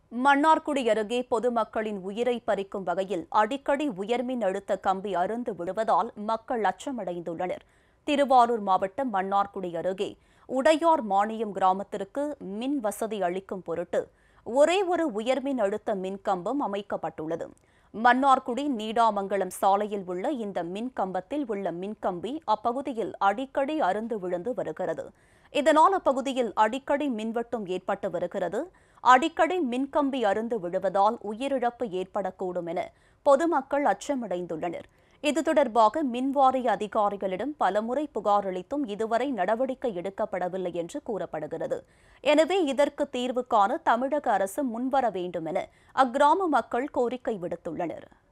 மன்னார்குடி அருகே பொதுமக்களின் உயிரை பறிக்கும் வகையில் அடிக்கடி உயர்மின் அழுத்த கம்பி அருந்து விழுவதால் மக்கள் அச்சமடைந்துள்ளனர் திருவாரூர் மாவட்டம் மன்னார்குடி அருகே உடையார் மானியம் கிராமத்திற்கு மின் வசதி அளிக்கும் பொருட்டு ஒரே ஒரு உயர்மின் அழுத்த மின்கம்பம் அமைக்கப்பட்டுள்ளது மன்னார்குடி நீடாமங்கலம் சாலையில் உள்ள இந்த மின் கம்பத்தில் உள்ள மின்கம்பி அப்பகுதியில் அடிக்கடி அருந்து விழுந்து வருகிறது இதனால் அப்பகுதியில் அடிக்கடி மின்வெட்டும் ஏற்பட்டு வருகிறது அடிக்கடி மின்கம்பி அருந்து விழுவதால் உயிரிழப்பு ஏற்படக்கூடும் என பொதுமக்கள் அச்சமடைந்துள்ளனர் இது தொடர்பாக மின்வாரிய அதிகாரிகளிடம் பலமுறை புகார் அளித்தும் இதுவரை நடவடிக்கை எடுக்கப்படவில்லை என்று கூறப்படுகிறது எனவே இதற்கு தீர்வு காண தமிழக அரசு முன்வர வேண்டும் என அக்கிராம மக்கள் கோரிக்கை விடுத்துள்ளனர்